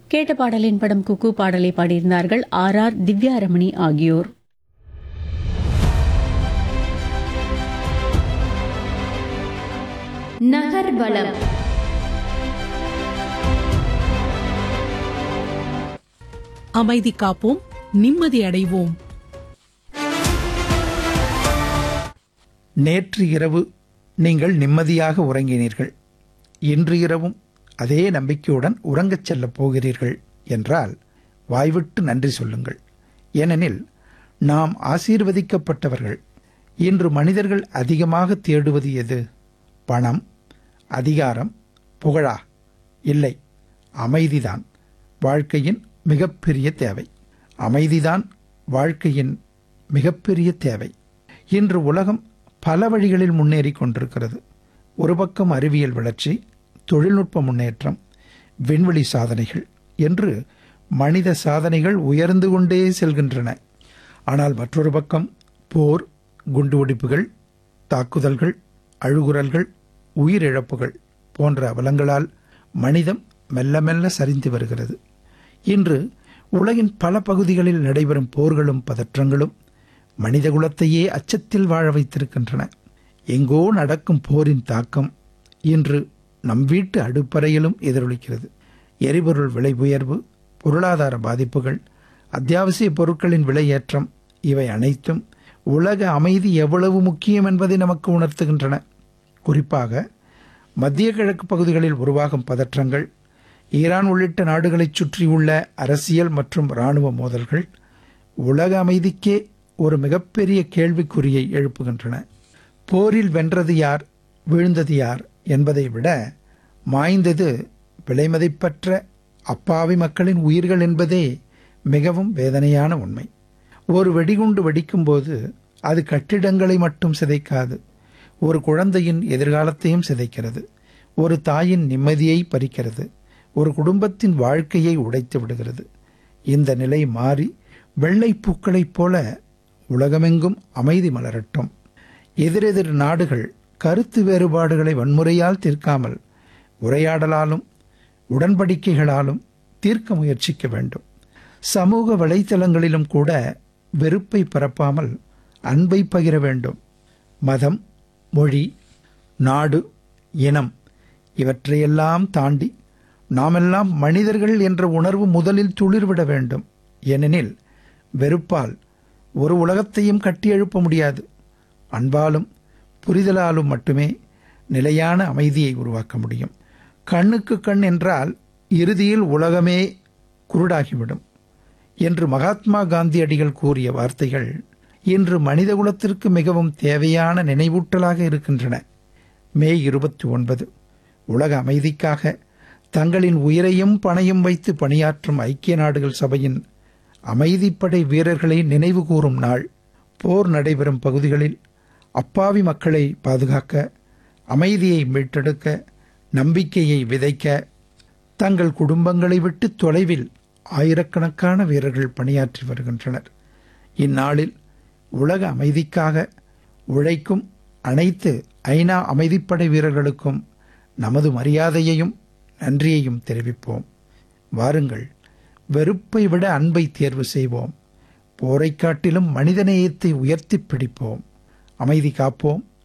கேட்ட பாடலின் படம் குக்கு பாடலை பாடியிருந்தார்கள் ஆர் ஆர் திவ்யாரமணி ஆகியோர் நகர்வலம் அமைதி காப்போம் நிம்மதி அடைவோம் நேற்று இரவு நீங்கள் நிம்மதியாக உறங்கினீர்கள் இன்று இரவும் அதே நம்பிக்கையுடன் உறங்கச் செல்லப் போகிறீர்கள் என்றால் வாய்விட்டு நன்றி சொல்லுங்கள் ஏனெனில் நாம் ஆசீர்வதிக்கப்பட்டவர்கள் இன்று மனிதர்கள் அதிகமாக தேடுவது எது பணம் அதிகாரம் புகழா இல்லை அமைதிதான் வாழ்க்கையின் மிகப்பெரிய தேவை அமைதிதான் வாழ்க்கையின் மிகப்பெரிய தேவை இன்று உலகம் பல வழிகளில் முன்னேறி கொண்டிருக்கிறது ஒரு பக்கம் அறிவியல் வளர்ச்சி தொழில்நுட்ப முன்னேற்றம் விண்வெளி சாதனைகள் என்று மனித சாதனைகள் உயர்ந்து கொண்டே செல்கின்றன ஆனால் மற்றொரு பக்கம் போர் குண்டுவெடிப்புகள் தாக்குதல்கள் அழுகுரல்கள் உயிரிழப்புகள் போன்ற அவலங்களால் மனிதம் மெல்ல மெல்ல சரிந்து வருகிறது இன்று உலகின் பல பகுதிகளில் நடைபெறும் போர்களும் பதற்றங்களும் மனிதகுலத்தையே அச்சத்தில் வாழ வைத்திருக்கின்றன எங்கோ நடக்கும் போரின் தாக்கம் இன்று நம் வீட்டு அடுப்பறையிலும் எதிரொலிக்கிறது எரிபொருள் விலை உயர்வு பொருளாதார பாதிப்புகள் அத்தியாவசிய பொருட்களின் விலையேற்றம் இவை அனைத்தும் உலக அமைதி எவ்வளவு முக்கியம் என்பதை நமக்கு உணர்த்துகின்றன குறிப்பாக மத்திய கிழக்கு பகுதிகளில் உருவாகும் பதற்றங்கள் ஈரான் உள்ளிட்ட நாடுகளைச் சுற்றியுள்ள அரசியல் மற்றும் இராணுவ மோதல்கள் உலக அமைதிக்கே ஒரு மிகப்பெரிய கேள்விக்குறியை எழுப்புகின்றன போரில் வென்றது யார் வீழ்ந்தது யார் என்பதை விட மாய்ந்தது விலைமதிப்பற்ற அப்பாவி மக்களின் உயிர்கள் என்பதே மிகவும் வேதனையான உண்மை ஒரு வெடிகுண்டு வெடிக்கும்போது அது கட்டிடங்களை மட்டும் சிதைக்காது ஒரு குழந்தையின் எதிர்காலத்தையும் சிதைக்கிறது ஒரு தாயின் நிம்மதியை பறிக்கிறது ஒரு குடும்பத்தின் வாழ்க்கையை உடைத்து விடுகிறது இந்த நிலை மாறி வெள்ளை பூக்களைப் போல உலகமெங்கும் அமைதி மலரட்டும் எதிரெதிர் நாடுகள் கருத்து வேறுபாடுகளை வன்முறையால் தீர்க்காமல் உரையாடலாலும் உடன்படிக்கைகளாலும் தீர்க்க முயற்சிக்க வேண்டும் சமூக வலைத்தளங்களிலும் கூட வெறுப்பை பரப்பாமல் அன்பை பகிர வேண்டும் மதம் மொழி நாடு இனம் இவற்றையெல்லாம் தாண்டி நாமெல்லாம் மனிதர்கள் என்ற உணர்வு முதலில் துளிர்விட வேண்டும் ஏனெனில் வெறுப்பால் ஒரு உலகத்தையும் கட்டியெழுப்ப முடியாது அன்பாலும் புரிதலாலும் மட்டுமே நிலையான அமைதியை உருவாக்க முடியும் கண்ணுக்கு கண் என்றால் இறுதியில் உலகமே குருடாகிவிடும் என்று மகாத்மா காந்தியடிகள் கூறிய வார்த்தைகள் இன்று மனிதகுலத்திற்கு மிகவும் தேவையான நினைவூட்டலாக இருக்கின்றன மே இருபத்தி ஒன்பது உலக அமைதிக்காக தங்களின் உயிரையும் பணையும் வைத்து பணியாற்றும் ஐக்கிய நாடுகள் சபையின் அமைதிப்படை வீரர்களை நினைவு கூறும் நாள் போர் நடைபெறும் பகுதிகளில் அப்பாவி மக்களை பாதுகாக்க அமைதியை மீட்டெடுக்க நம்பிக்கையை விதைக்க தங்கள் குடும்பங்களை விட்டு தொலைவில் ஆயிரக்கணக்கான வீரர்கள் பணியாற்றி வருகின்றனர் இந்நாளில் உலக அமைதிக்காக உழைக்கும் அனைத்து ஐநா அமைதிப்படை வீரர்களுக்கும் நமது மரியாதையையும் நன்றியையும் தெரிவிப்போம் வாருங்கள் வெறுப்பை விட அன்பை தேர்வு செய்வோம் போரைக் காட்டிலும் மனிதநேயத்தை உயர்த்திப் பிடிப்போம் அமைதி காப்போம்